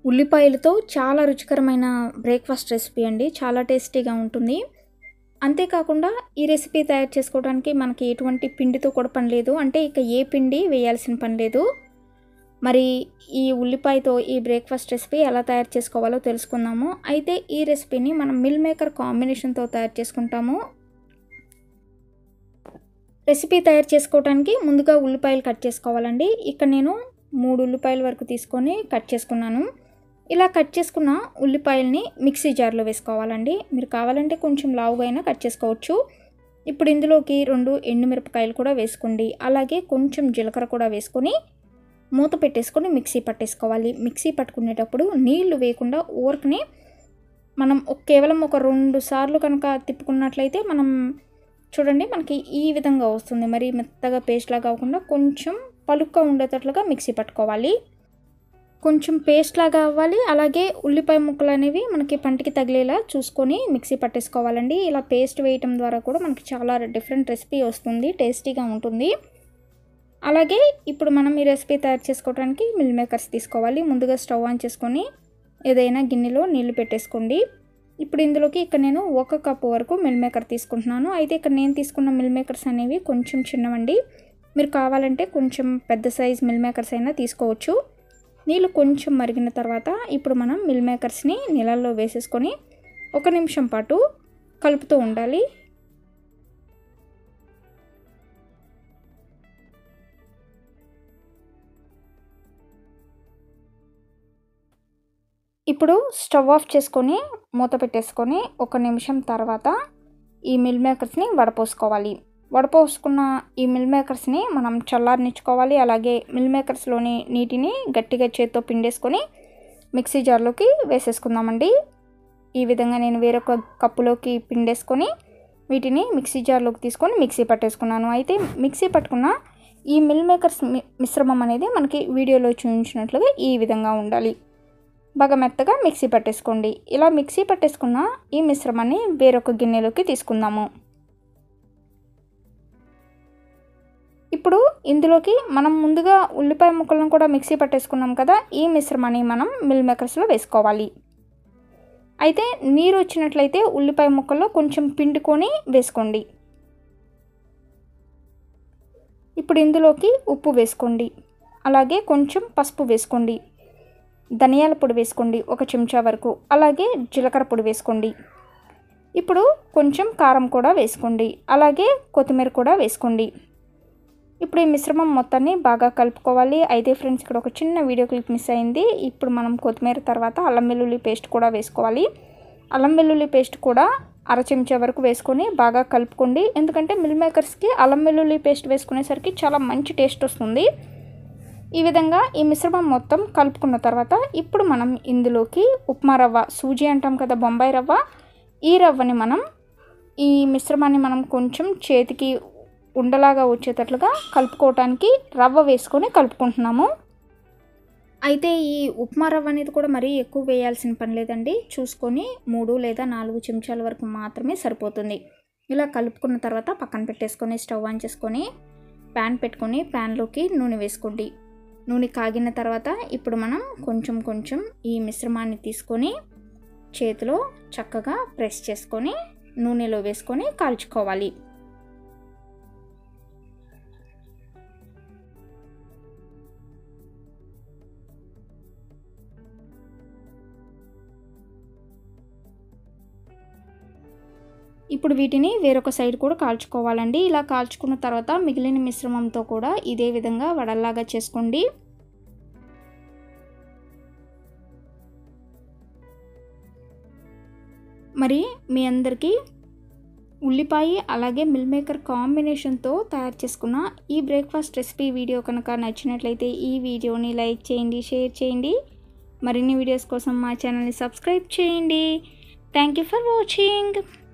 ఉల్లిపాయలతో చాలా రుచికరమైన breakfast recipe అండి చాలా టేస్టీగా ఉంటుంది అంతేకాకుండా ఈ రెసిపీ తయారు చేసుకోవడానికి మనకి ఎటువంటి పిండితో కూడా పని లేదు అంటే ఇక ఏ పిండి వేయాల్సిన పని లేదు మరి ఈ ఉల్లిపాయతో ఈ బ్రేక్ఫాస్ట్ రెసిపీ ఎలా తయారు చేసుకోవాలో తెలుసుకుందాము అయితే ఈ రెసిపీని మనం మిల్ మేకర్ కాంబినేషన్తో తయారు చేసుకుంటాము రెసిపీ తయారు చేసుకోవడానికి ముందుగా ఉల్లిపాయలు కట్ చేసుకోవాలండి ఇక్కడ నేను మూడు ఉల్లిపాయల వరకు తీసుకొని కట్ చేసుకున్నాను ఇలా కట్ చేసుకున్న ఉల్లిపాయల్ని మిక్సీ జార్లో వేసుకోవాలండి మీరు కావాలంటే కొంచెం లావుగా అయినా కట్ చేసుకోవచ్చు ఇప్పుడు ఇందులోకి రెండు ఎండుమిరపకాయలు కూడా వేసుకోండి అలాగే కొంచెం జీలకర్ర కూడా వేసుకొని మూత పెట్టేసుకొని మిక్సీ పట్టేసుకోవాలి మిక్సీ పట్టుకునేటప్పుడు నీళ్లు వేయకుండా ఊరకని మనం కేవలం ఒక రెండు సార్లు కనుక తిప్పుకున్నట్లయితే మనం చూడండి మనకి ఈ విధంగా వస్తుంది మరి మెత్తగా పేస్ట్ లాగా కాకుండా కొంచెం పలుగ్గా ఉండేటట్లుగా మిక్సీ పట్టుకోవాలి కొంచెం పేస్ట్ లాగా అవ్వాలి అలాగే ఉల్లిపాయ ముక్కలు అనేవి మనకి పంటికి తగిలేలా చూసుకొని మిక్సీ పట్టేసుకోవాలండి ఇలా పేస్ట్ వేయటం ద్వారా కూడా మనకి చాలా డిఫరెంట్ రెసిపీ వస్తుంది టేస్టీగా ఉంటుంది అలాగే ఇప్పుడు మనం ఈ రెసిపీ తయారు చేసుకోవడానికి మిల్ మేకర్స్ తీసుకోవాలి ముందుగా స్టవ్ ఆన్ చేసుకొని ఏదైనా గిన్నెలో నీళ్లు పెట్టేసుకోండి ఇప్పుడు ఇందులోకి ఇక్కడ నేను ఒక కప్పు వరకు మిల్ మేకర్ తీసుకుంటున్నాను అయితే ఇక్కడ నేను తీసుకున్న మిల్ మేకర్స్ అనేవి కొంచెం చిన్నవండి మీరు కావాలంటే కొంచెం పెద్ద సైజ్ మిల్ మేకర్స్ అయినా తీసుకోవచ్చు నీళ్ళు కొంచెం మరిగిన తర్వాత ఇప్పుడు మనం మిల్ మేకర్స్ని నీళ్ళల్లో వేసేసుకొని ఒక నిమిషం పాటు కలుపుతూ ఉండాలి ఇప్పుడు స్టవ్ ఆఫ్ చేసుకొని మూత పెట్టేసుకొని ఒక నిమిషం తర్వాత ఈ మిల్ మేకర్స్ని వడపోసుకోవాలి వడపోసుకున్న ఈ మిల్ మేకర్స్ని మనం చల్లారనిచ్చుకోవాలి అలాగే మిల్ మేకర్స్లోని నీటిని గట్టిగా చేత్తో పిండేసుకొని మిక్సీ జార్లోకి వేసేసుకుందామండి ఈ విధంగా నేను వేరొక కప్పులోకి పిండేసుకొని వీటిని మిక్సీ జార్లోకి తీసుకొని మిక్సీ పట్టేసుకున్నాను అయితే మిక్సీ పట్టుకున్న ఈ మిల్ మేకర్స్ మిశ్రమం అనేది మనకి వీడియోలో చూపించినట్లుగా ఈ విధంగా ఉండాలి బాగా మెత్తగా మిక్సీ పట్టేసుకోండి ఇలా మిక్సీ పట్టేసుకున్న ఈ మిశ్రమాన్ని వేరొక గిన్నెలోకి తీసుకుందాము ఇప్పుడు ఇందులోకి మనం ముందుగా ఉల్లిపాయ ముక్కలను కూడా మిక్సీ పట్టేసుకున్నాం కదా ఈ మిశ్రమాన్ని మనం మిల్ మేకర్స్లో వేసుకోవాలి అయితే నీరు వచ్చినట్లయితే ఉల్లిపాయ ముక్కల్లో కొంచెం పిండుకొని వేసుకోండి ఇప్పుడు ఇందులోకి ఉప్పు వేసుకోండి అలాగే కొంచెం పసుపు వేసుకోండి ధనియాల పొడి వేసుకోండి ఒక చెంచా వరకు అలాగే జీలకర్ర పొడి వేసుకోండి ఇప్పుడు కొంచెం కారం కూడా వేసుకోండి అలాగే కొత్తిమీర కూడా వేసుకోండి ఇప్పుడు ఈ మిశ్రమం మొత్తాన్ని బాగా కలుపుకోవాలి అయితే ఫ్రెండ్స్ ఇక్కడ ఒక చిన్న వీడియో క్లిప్ మిస్ అయింది ఇప్పుడు మనం కొత్తిమీర తర్వాత అల్లం వెల్లుల్లి పేస్ట్ కూడా వేసుకోవాలి అల్లం వెల్లుల్లి పేస్ట్ కూడా అర చెంచా వరకు వేసుకొని బాగా కలుపుకోండి ఎందుకంటే మిల్ మేకర్స్కి అల్లం వెల్లుల్లి పేస్ట్ వేసుకునేసరికి చాలా మంచి టేస్ట్ వస్తుంది ఈ విధంగా ఈ మిశ్రమం మొత్తం కలుపుకున్న తర్వాత ఇప్పుడు మనం ఇందులోకి ఉప్మా రవ్వ సూజీ అంటాం కదా బొంబాయి రవ్వ ఈ రవ్వని మనం ఈ మిశ్రమాన్ని మనం కొంచెం చేతికి ఉండలాగా వచ్చేటట్లుగా కలుపుకోవటానికి రవ్వ వేసుకొని కలుపుకుంటున్నాము అయితే ఈ ఉప్మా రవ్వ అనేది కూడా మరీ ఎక్కువ వేయాల్సిన పని లేదండి చూసుకొని మూడు లేదా నాలుగు చెంచాల వరకు మాత్రమే సరిపోతుంది ఇలా కలుపుకున్న తర్వాత పక్కన పెట్టేసుకొని స్టవ్ ఆన్ చేసుకొని ప్యాన్ పెట్టుకొని ప్యాన్లోకి నూనె వేసుకోండి నూనె కాగిన తర్వాత ఇప్పుడు మనం కొంచెం కొంచెం ఈ మిశ్రమాన్ని తీసుకొని చేతిలో చక్కగా ప్రెస్ చేసుకొని నూనెలో వేసుకొని కాల్చుకోవాలి ఇప్పుడు వీటిని వేరొక సైడ్ కూడా కాల్చుకోవాలండి ఇలా కాల్చుకున్న తర్వాత మిగిలిన మిశ్రమంతో కూడా ఇదే విధంగా వడల్లాగా చేసుకోండి మరి మీ అందరికీ ఉల్లిపాయ అలాగే మిల్ మేకర్ కాంబినేషన్తో తయారు చేసుకున్న ఈ బ్రేక్ఫాస్ట్ రెసిపీ వీడియో కనుక నచ్చినట్లయితే ఈ వీడియోని లైక్ చేయండి షేర్ చేయండి మరిన్ని వీడియోస్ కోసం మా ఛానల్ని సబ్స్క్రైబ్ చేయండి థ్యాంక్ యూ ఫర్ వాచింగ్